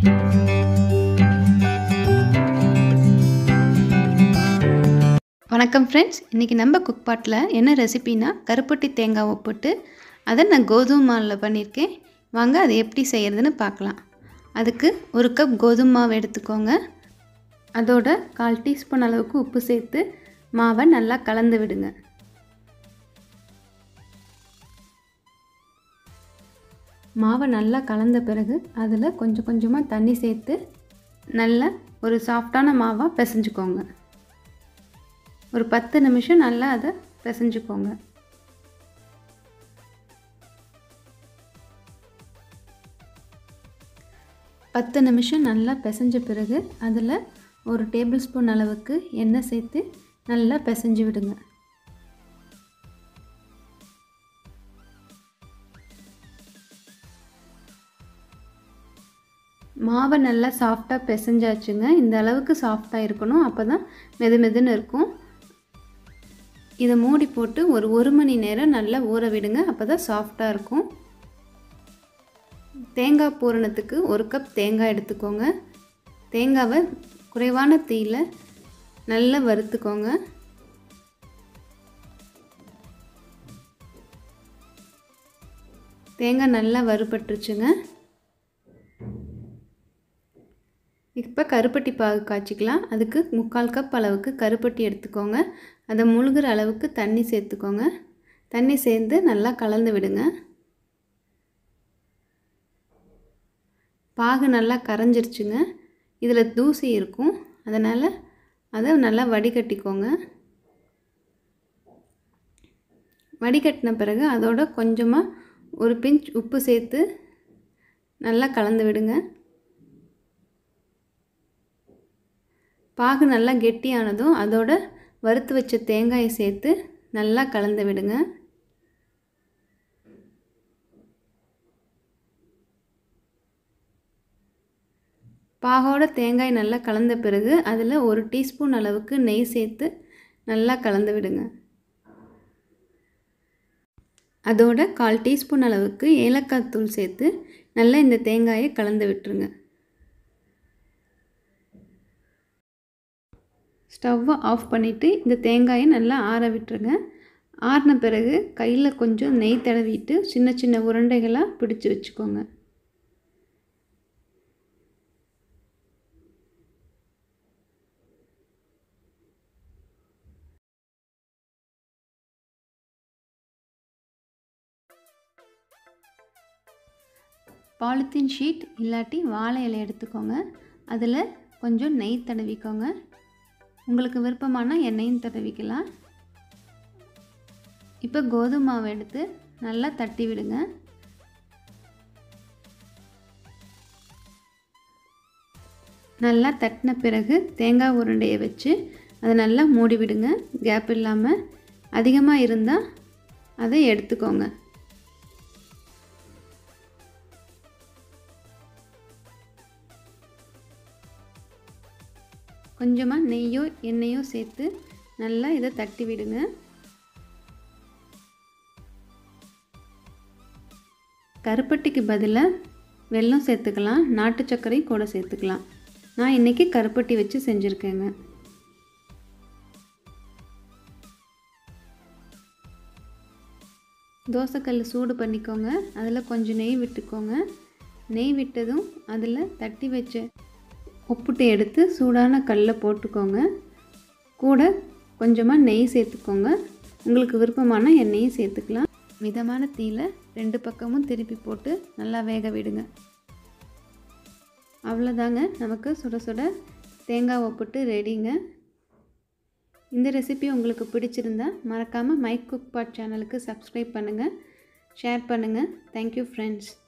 வணக்கம் ஃப்ரெண்ட்ஸ் இன்றைக்கி நம்ம குக் பாட்டில் என்ன ரெசிபினா கருப்பட்டி தேங்காவை போட்டு அதை நான் கோதுமை மாவில் பண்ணியிருக்கேன் வாங்க அதை எப்படி செய்கிறதுன்னு பார்க்கலாம் அதுக்கு ஒரு கப் கோதுமை மாவு எடுத்துக்கோங்க அதோட கால் டீஸ்பூன் அளவுக்கு உப்பு சேர்த்து மாவை நல்லா கலந்து விடுங்க மாவை நல்லா கலந்த பிறகு அதில் கொஞ்சம் கொஞ்சமாக தண்ணி சேர்த்து நல்லா ஒரு சாஃப்டான மாவாக பிசைஞ்சுக்கோங்க ஒரு பத்து நிமிஷம் நல்லா அதை பிசைஞ்சுக்கோங்க பத்து நிமிஷம் நல்லா பிசைஞ்ச பிறகு அதில் ஒரு டேபிள் ஸ்பூன் அளவுக்கு எண்ணெய் சேர்த்து நல்லா பிசைஞ்சு விடுங்க மாவை நல்லா சாஃப்டாக பிசைஞ்சாச்சுங்க இந்த அளவுக்கு சாஃப்டாக இருக்கணும் அப்போ தான் மெது மெதுன்னு இருக்கும் இதை மூடி போட்டு ஒரு ஒரு மணி நேரம் நல்லா ஊற விடுங்க அப்போ தான் சாஃப்டாக இருக்கும் தேங்காய் பூரணத்துக்கு ஒரு கப் தேங்காய் எடுத்துக்கோங்க தேங்காவை குறைவான தீயில் நல்லா வறுத்துக்கோங்க தேங்காய் நல்லா வறுபட்டுருச்சுங்க இப்போ கருப்பட்டி பாகு காய்ச்சிக்கலாம் அதுக்கு முக்கால் கப் அளவுக்கு கருப்பட்டி எடுத்துக்கோங்க அதை முழுகிற அளவுக்கு தண்ணி சேர்த்துக்கோங்க தண்ணி சேர்ந்து நல்லா கலந்து விடுங்க பாகு நல்லா கரைஞ்சிருச்சுங்க இதில் தூசி இருக்கும் அதனால் அதை நல்லா வடிகட்டிக்கோங்க வடிகட்டின பிறகு அதோட கொஞ்சமாக ஒரு பிஞ்ச் உப்பு சேர்த்து நல்லா கலந்து விடுங்க பாகு நல்லா கெட்டியானதும் அதோட வறுத்து வச்ச தேங்காயை சேர்த்து நல்லா கலந்து விடுங்க பாகோட தேங்காய் நல்லா கலந்த பிறகு அதில் ஒரு டீஸ்பூன் அளவுக்கு நெய் சேர்த்து நல்லா கலந்து விடுங்க அதோட கால் டீஸ்பூன் அளவுக்கு ஏலக்காய் தூள் சேர்த்து நல்லா இந்த தேங்காயை கலந்து விட்டுருங்க ஸ்டவ்வை ஆஃப் பண்ணிவிட்டு இந்த தேங்காயை நல்லா ஆற விட்டுருங்க ஆறின பிறகு கையில் கொஞ்சம் நெய் தடவிட்டு சின்ன சின்ன உருண்டைகளாக பிடிச்சி வச்சுக்கோங்க பாலித்தீன் ஷீட் இல்லாட்டி வாழை இலை எடுத்துக்கோங்க அதில் கொஞ்சம் நெய் தடவிக்கோங்க உங்களுக்கு விருப்பமான எண்ணெயும் தடவிக்கலாம் இப்போ கோதுமை மாவு எடுத்து நல்லா தட்டி விடுங்க நல்லா தட்டின பிறகு தேங்காய் உருண்டையை வச்சு அதை நல்லா மூடி விடுங்க கேப் இல்லாமல் அதிகமாக இருந்தால் அதை எடுத்துக்கோங்க கொஞ்சமாக நெய்யோ எண்ணெயோ சேர்த்து நல்லா இதை தட்டி விடுங்க கருப்பட்டிக்கு பதிலாக வெல்லம் சேர்த்துக்கலாம் நாட்டு சர்க்கரை கூட சேர்த்துக்கலாம் நான் இன்றைக்கி கருப்பட்டி வச்சு செஞ்சுருக்கேங்க தோசைக்கல் சூடு பண்ணிக்கோங்க அதில் கொஞ்சம் நெய் விட்டுக்கோங்க நெய் விட்டதும் அதில் தட்டி வச்ச உப்புட்டு எடுத்து சூடான கல்லில் போட்டுக்கோங்க கூட கொஞ்சமாக நெய் சேர்த்துக்கோங்க உங்களுக்கு விருப்பமான எண்ணெயும் சேர்த்துக்கலாம் மிதமான தீயில் ரெண்டு பக்கமும் திருப்பி போட்டு நல்லா வேக விடுங்க அவ்வளோதாங்க நமக்கு சுட சுட தேங்காய் ஒப்புட்டு ரெடிங்க இந்த ரெசிபி உங்களுக்கு பிடிச்சிருந்தா மறக்காமல் மைக் குக் பாட் சேனலுக்கு சப்ஸ்கிரைப் பண்ணுங்கள் ஷேர் பண்ணுங்கள் தேங்க்யூ ஃப்ரெண்ட்ஸ்